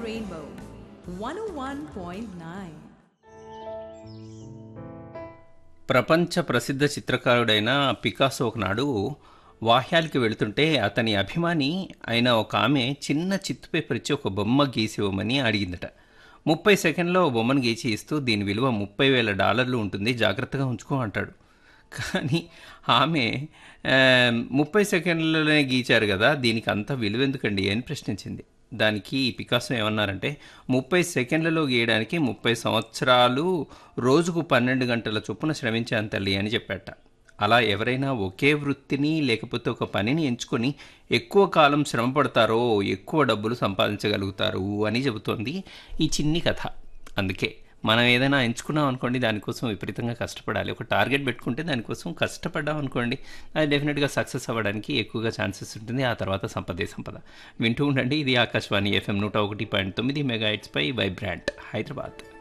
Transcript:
Rainbow 101.9. ప్రపంచ ప్రసిద్ధ చిత్రకారుడైన Picasso ఒకనాడు వాహ్యాలకి వెళుతుంటే అతని అభిమాని అయిన ఒక ఆమె చిన్న చిత్తు పేపర్ ఇచ్చి ఒక బొమ్మ గీసి ఇవ్వమని అడిగిందట ముప్పై సెకండ్లో ఓ బొమ్మను గీచి ఇస్తూ దీని విలువ ముప్పై వేల డాలర్లు ఉంటుంది జాగ్రత్తగా ఉంచుకో అంటాడు కానీ ఆమె "ఆ, ముప్పై సెకండ్లలోనే గీచారు కదా దీనికి అంత విలువ ఎందుకండి అని ప్రశ్నించింది దానికి పికాసో ఏమన్నారంటే ముప్పై సెకండ్లలో గీయడానికి ముప్పై సంవత్సరాలు రోజుకు పన్నెండు గంటల చొప్పున శ్రమించాను తల్లి అని చెప్పాట అలా ఎవరైనా ఒకే వృత్తిని లేకపోతే ఒక పనిని ఎంచుకొని ఎక్కువ కాలం శ్రమ పడతారో ఎక్కువ డబ్బులు సంపాదించగలుగుతారు అని చెబుతోంది ఈ చిన్ని కథ అందుకే మనం ఏదైనా ఎంచుకున్నాం అనుకోండి దానికోసం విపరీతంగా కష్టపడాలి ఒక టార్గెట్ పెట్టుకుంటే దానికోసం కష్టపడ్డాం అనుకోండి అది డెఫినెట్గా సక్సెస్ అవ్వడానికి ఎక్కువగా ఛాన్సెస్ ఉంటుంది ఆ తర్వాత సంపదే సంపద వింటూ ఉండండి ఇది ఆకాశవాణి ఎఫ్ఎం నూట ఒకటి పాయింట్ తొమ్మిది మెగా పై వైబ్రాంట్ హైదరాబాద్